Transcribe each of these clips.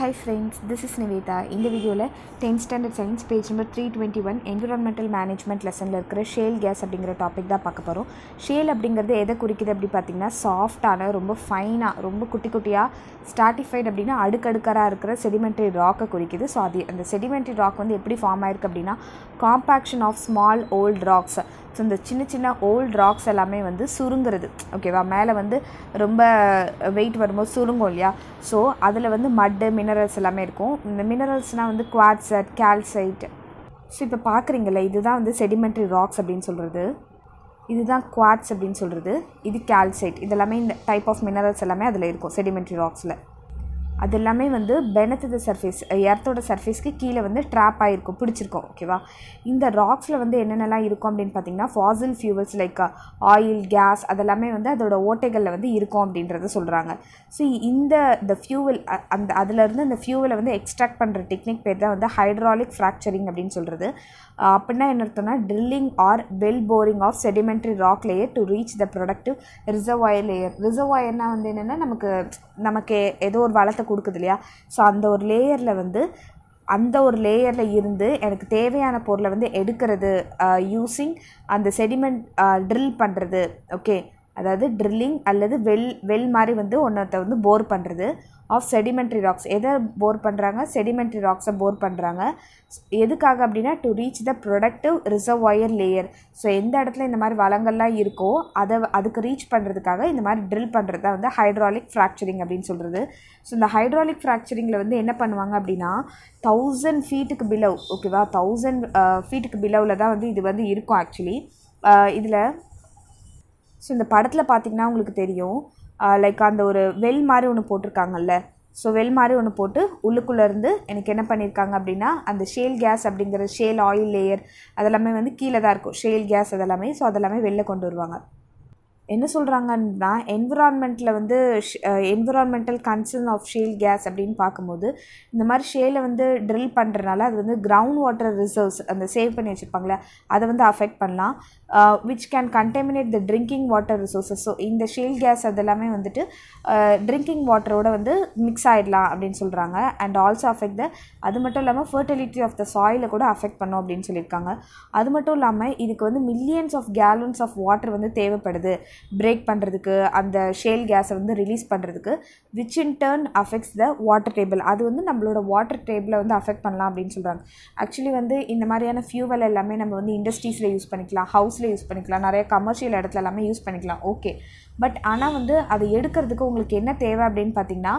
hi friends this is Nivedha இந்த வீடியோவில் tenth standard science page number three twenty one environmental management லெசனில் இருக்கிற shale gas அப்படிங்கிற topic தான் பார்க்க போகிறோம் ஷேல் அப்படிங்கிறது எதை குறிக்குது அப்படி பார்த்தீங்கன்னா சாஃப்டான ரொம்ப ஃபைனாக ரொம்ப குட்டி குட்டியாக ஸ்டாட்டிஃபைட் அப்படின்னா அடுக்கடுக்கராக இருக்கிற செடிமெண்ட்ரி ராக்கை குறிக்குது ஸோ அது அந்த செடிமெண்ட்ரி ராக் வந்து எப்படி ஃபார்ம் ஆயிருக்கு அப்படின்னா compaction of small old rocks so இந்த சின்ன சின்ன ஓல்ட் ராக்ஸ் எல்லாமே வந்து சுருங்குறது ஓகேவா மேலே வந்து ரொம்ப வெயிட் வரும்போது சுருங்கும் இல்லையா ஸோ அதில் வந்து மட்டு மினரல்ஸ் எல்லாமே இருக்கும் இந்த மினரல்ஸ்னால் வந்து குவாட்சட் கால்சைட் ஸோ இப்போ பார்க்குறீங்கல்ல இதுதான் வந்து செடிமெண்ட்ரி ராக்ஸ் அப்படின்னு சொல்கிறது இதுதான் குவாட்ஸ் அப்படின்னு சொல்கிறது இது கால்சைட் இதெல்லாமே இந்த டைப் ஆஃப் மினரல்ஸ் எல்லாமே அதில் இருக்கும் செடிமெண்ட்ரி ராக்ஸில் அது எல்லாமே வந்து பெனத்து த சர்ஃபேஸ் எர்த்தோட சர்ஃபேஸ்க்கு கீழே வந்து ட்ராப் ஆகிருக்கும் பிடிச்சிருக்கும் ஓகேவா இந்த ராக்ஸில் வந்து என்னென்னலாம் இருக்கும் அப்படின்னு பார்த்தீங்கன்னா fossil fuels like oil gas அதெல்லாமே வந்து அதோட ஓட்டைகளில் வந்து இருக்கும் அப்படின்றத சொல்கிறாங்க ஸோ இந்த இந்த ஃபியூவல் அந்த அதிலேருந்து அந்த ஃபியூவலை வந்து எக்ஸ்ட்ராக்ட் பண்ணுற டெக்னிக் பேர் தான் வந்து ஹைட்ராலிக் ஃப்ராக்சரிங் அப்படின்னு சொல்கிறது அப்படின்னா என்ன அர்த்தம்னா drilling or well boring of sedimentary rock layer to reach the productive reservoir layer ரிசர்வாயர்னா வந்து என்னென்னா நமக்கு நமக்கு ஏதோ ஒரு வளத்தை கொடுக்குது இல்லையா ஸோ அந்த ஒரு லேயரில் வந்து அந்த ஒரு லேயரில் இருந்து எனக்கு தேவையான பொருளை வந்து எடுக்கிறது யூஸிங் அந்த செடிமெண்ட் ட்ரில் பண்ணுறது ஓகே அதாவது ட்ரில்லிங் அல்லது வெல் வெல் மாதிரி வந்து ஒன்றத்தை வந்து போர் பண்ணுறது ஆஃப் செடிமெண்ட்ரி ராக்ஸ் எதை போர் பண்ணுறாங்க செடிமெண்ட்ரி ராக்ஸை போர் பண்ணுறாங்க எதுக்காக அப்படின்னா to reach the productive reservoir layer so எந்த இடத்துல இந்த மாதிரி வளங்கள்லாம் இருக்கோ அதை அதுக்கு ரீச் பண்ணுறதுக்காக இந்த மாதிரி ட்ரில் பண்ணுறது தான் வந்து ஹைட்ராலிக் ஃப்ராக்சரிங் அப்படின்னு சொல்கிறது ஸோ இந்த ஹைட்ராலிக் ஃப்ராக்சரிங்கில் வந்து என்ன பண்ணுவாங்க அப்படின்னா தௌசண்ட் ஃபீட்டுக்கு பிலவ் ஓகேவா தௌசண்ட் ஃபீட்டுக்கு பிலவில் தான் வந்து இது வந்து இருக்கும் ஆக்சுவலி இதில் ஸோ இந்த படத்தில் பார்த்திங்கன்னா உங்களுக்கு தெரியும் லைக் அந்த ஒரு வெல் மாதிரி ஒன்று போட்டிருக்காங்கல்ல ஸோ வெல் மாதிரி ஒன்று போட்டு உள்ளுக்குள்ளேருந்து எனக்கு என்ன பண்ணியிருக்காங்க அப்படின்னா அந்த ஷேல் கேஸ் அப்படிங்கிற ஷேல் ஆயில் லேயர் அதெல்லாமே வந்து கீழே தான் இருக்கும் ஷேல் கேஸ் அதெல்லாமே ஸோ அதெல்லாமே வெளில கொண்டு வருவாங்க என்ன சொல்கிறாங்கன்னா என்விரான்மெண்ட்டில் வந்து environmental concern of shale gas அப்படின்னு பார்க்கும்போது இந்த மாதிரி ஷேலை வந்து ட்ரில் பண்ணுறதுனால அது வந்து கிரவுண்ட் வாட்டர் ரிசர்வ்ஸ் அந்த சேவ் பண்ணி வச்சுருப்பாங்களே அதை வந்து அஃபெக்ட் பண்ணலாம் which can contaminate the drinking water resources so இந்த ஷேல் கேஸ் அதெல்லாமே வந்துட்டு ட்ரிங்கிங் வாட்டரோட வந்து மிக்ஸ் ஆகிடலாம் அப்படின்னு சொல்கிறாங்க அண்ட் ஆல்சோ அஃபெக்ட் த அது மட்டும் இல்லாமல் ஃபர்டிலிட்டி ஆஃப் த சாயிலை கூட அஃபெக்ட் பண்ணும் அப்படின்னு சொல்லியிருக்காங்க அது மட்டும் இல்லாமல் இதுக்கு வந்து millions of gallons of water வந்து தேவைப்படுது பிரேக் பண்ணுறதுக்கு அந்த ஷேல் கேஸை வந்து ரிலீஸ் பண்ணுறதுக்கு which in turn affects the water table அது வந்து நம்மளோட வாட்டர் டேபிளை வந்து அஃபெக்ட் பண்ணலாம் அப்படின்னு சொல்கிறாங்க ஆக்சுவலி வந்து இந்த மாதிரியான ஃபியூவல் எல்லாமே நம்ம வந்து இண்டஸ்ட்ரீஸில் யூஸ் பண்ணிக்கலாம் ஹவுஸில் யூஸ் பண்ணிக்கலாம் நிறைய கமர்ஷியல் இடத்துல எல்லாமே யூஸ் பண்ணிக்கலாம் ஓகே பட் ஆனால் வந்து அதை எடுக்கிறதுக்கு உங்களுக்கு என்ன தேவை அப்படின்னு பார்த்தீங்கன்னா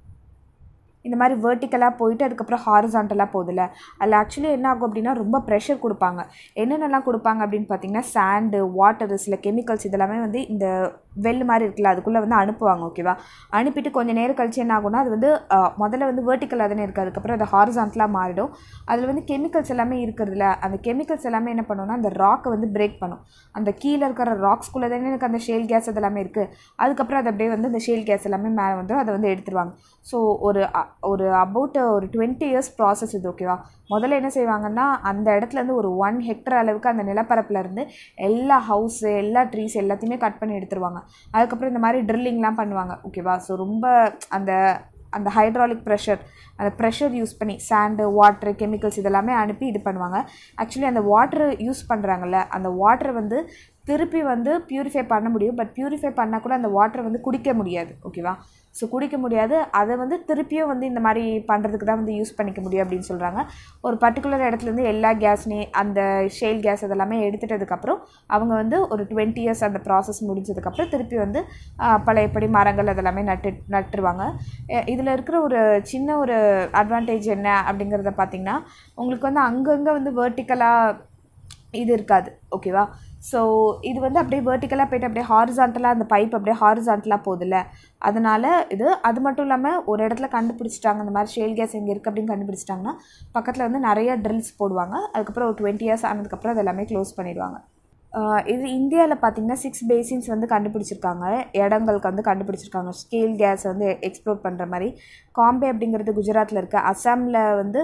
இந்த மாதிரி வேர்ட்டிக்கலாக போயிட்டு அதுக்கப்புறம் ஹாரிசான்டலாக போகுதுல்ல அதில் ஆக்சுவலி என்ன ஆகும் அப்படின்னா ரொம்ப ப்ரெஷர் கொடுப்பாங்க என்னென்னலாம் கொடுப்பாங்க அப்படின்னு பார்த்தீங்கன்னா சாண்டு வாட்டர் சில கெமிக்கல்ஸ் இதெல்லாமே வந்து இந்த வெல் மாதிரி இருக்குல்ல அதுக்குள்ளே வந்து அனுப்புவாங்க ஓகேவா அனுப்பிட்டு கொஞ்சம் நேரம் கழிச்சு என்ன ஆகும்னா அது வந்து முதல்ல வந்து வேர்ட்டிக்கலாக தானே இருக்குது அதுக்கப்புறம் அது ஹாரிசான்டலாக மாறிடும் அதில் வந்து கெமிக்கல்ஸ் எல்லாமே இருக்கிறதுல அந்த கெமிக்கல்ஸ் எல்லாமே என்ன பண்ணுன்னா அந்த ராக்கை வந்து பிரேக் பண்ணும் அந்த கீழே இருக்கிற ராக்ஸ்குள்ளே தானே எனக்கு அந்த ஷேல் கேஸ் அதெல்லாமே இருக்குது அதுக்கப்புறம் அது அப்படியே வந்து அந்த ஷேல் கேஸ் எல்லாமே மேலே வந்து அதை வந்து எடுத்துருவாங்க ஸோ ஒரு ஒரு அபவுட் ஒரு டுவெண்ட்டி இயர்ஸ் ப்ராசஸ் இது ஓகேவா முதல்ல என்ன செய்வாங்கன்னா அந்த இடத்துலேருந்து ஒரு ஒன் ஹெக்டர் அளவுக்கு அந்த நிலப்பரப்பில் இருந்து எல்லா ஹவுஸு எல்லா ட்ரீஸ் எல்லாத்தையுமே கட் பண்ணி எடுத்துருவாங்க அதுக்கப்புறம் இந்த மாதிரி ட்ரில்லிங்லாம் பண்ணுவாங்க ஓகேவா ஸோ ரொம்ப அந்த அந்த ஹைட்ராலிக் ப்ரெஷர் அந்த ப்ரெஷர் யூஸ் பண்ணி சாண்டு வாட்ரு கெமிக்கல்ஸ் இதெல்லாமே அனுப்பி இது பண்ணுவாங்க ஆக்சுவலி அந்த வாட்ரு யூஸ் பண்ணுறாங்கல்ல அந்த வாட்டரை வந்து திருப்பி வந்து ப்யூரிஃபை பண்ண முடியும் பட் ப்யூரிஃபை பண்ணால் கூட அந்த வாட்டரை வந்து குடிக்க முடியாது ஓகேவா ஸோ குடிக்க முடியாது அதை வந்து திருப்பியும் வந்து இந்த மாதிரி பண்ணுறதுக்கு தான் வந்து யூஸ் பண்ணிக்க முடியும் அப்படின்னு சொல்கிறாங்க ஒரு பர்டிகுலர் இடத்துலேருந்து எல்லா கேஸ்னே அந்த ஷேல் கேஸ் அதெல்லாமே எடுத்துட்டதுக்கப்புறம் அவங்க வந்து ஒரு டுவெண்ட்டி இயர்ஸ் அந்த ப்ராசஸ் முடிஞ்சதுக்கப்புறம் திருப்பி வந்து பழையபடி மரங்கள் அதெல்லாமே நட்டு நட்டுருவாங்க இதில் இருக்கிற ஒரு சின்ன ஒரு அட்வான்டேஜ் என்ன அப்படிங்கிறத பார்த்திங்கன்னா உங்களுக்கு வந்து அங்கங்கே வந்து வேர்ட்டிக்கலாக இது இருக்காது ஓகேவா ஸோ இது வந்து அப்படியே வேர்ட்டிக்கலாக போய்ட்டு அப்படியே ஹாரிசான்டலாக அந்த பைப் அப்படியே ஹாரிசான்டலாக போகுதுல்ல அதனால் இது அது மட்டும் இல்லாமல் ஒரு இடத்துல கண்டுபிடிச்சிட்டாங்க இந்த மாதிரி ஷேல் கேஸ் எங்கே இருக்குது அப்படின்னு கண்டுபிடிச்சிட்டாங்கன்னா பக்கத்தில் வந்து நிறைய ட்ரில்ஸ் போடுவாங்க அதுக்கப்புறம் ஒரு டுவெண்ட்டி இயர்ஸ் ஆனதுக்கப்புறம் அது எல்லாமே க்ளோஸ் பண்ணிடுவாங்க இது இந்தியாவில் பார்த்திங்கன்னா சிக்ஸ் பேசின்ஸ் வந்து கண்டுபிடிச்சிருக்காங்க இடங்களுக்கு வந்து கண்டுபிடிச்சிருக்காங்க ஸ்கேல் கேஸ் வந்து எக்ஸ்ப்ளோர் பண்ணுற மாதிரி காம்பே அப்படிங்கிறது குஜராத்தில் இருக்குது அசாமில் வந்து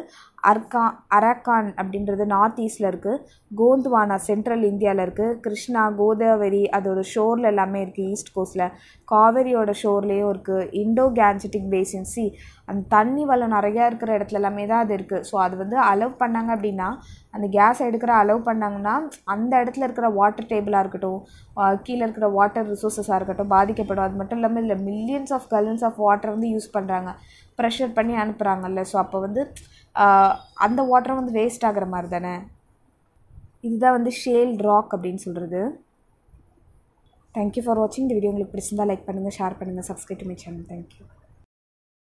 அர்கா அரக்கான் அப்படின்றது நார்த் ஈஸ்டில் இருக்குது கோந்த்வானா சென்ட்ரல் இந்தியாவில் இருக்குது கிருஷ்ணா கோதாவரி அதோட ஷோரில் எல்லாமே இருக்குது ஈஸ்ட் கோஸ்ட்டில் காவேரியோட ஷோர்லேயும் இருக்குது இண்டோ கேன்ஜெட்டிக் பேசின் சி அந்த தண்ணி வளம் நிறையா இருக்கிற இடத்துல எல்லாமே தான் அது இருக்குது ஸோ அது வந்து அலோவ் பண்ணாங்க அப்படின்னா அந்த கேஸ் எடுக்கிற அலோவ் பண்ணாங்கன்னா அந்த இடத்துல இருக்கிற வாட்டர் டேபிளாக இருக்கட்டும் கீழே இருக்கிற வாட்டர் ரிசோர்ஸஸாக இருக்கட்டும் பாதிக்கப்படும் அது மட்டும் இல்லாமல் இதில் millions of gallons of water வந்து யூஸ் பண்ணுறாங்க ப்ரெஷர் பண்ணி அனுப்புகிறாங்கல்ல ஸோ அப்போ வந்து அந்த வாட்டர் வந்து வேஸ்ட் ஆகிற மாதிரி தானே இதுதான் வந்து ஷேல் ராக் அப்படின்னு சொல்கிறது தேங்க்யூ ஃபார் வாட்சிங் இந்த வீடியோ உங்களுக்கு பிடிச்சிருந்தா லைக் பண்ணுங்கள் ஷேர் பண்ணுங்கள் subscribe to my channel thank you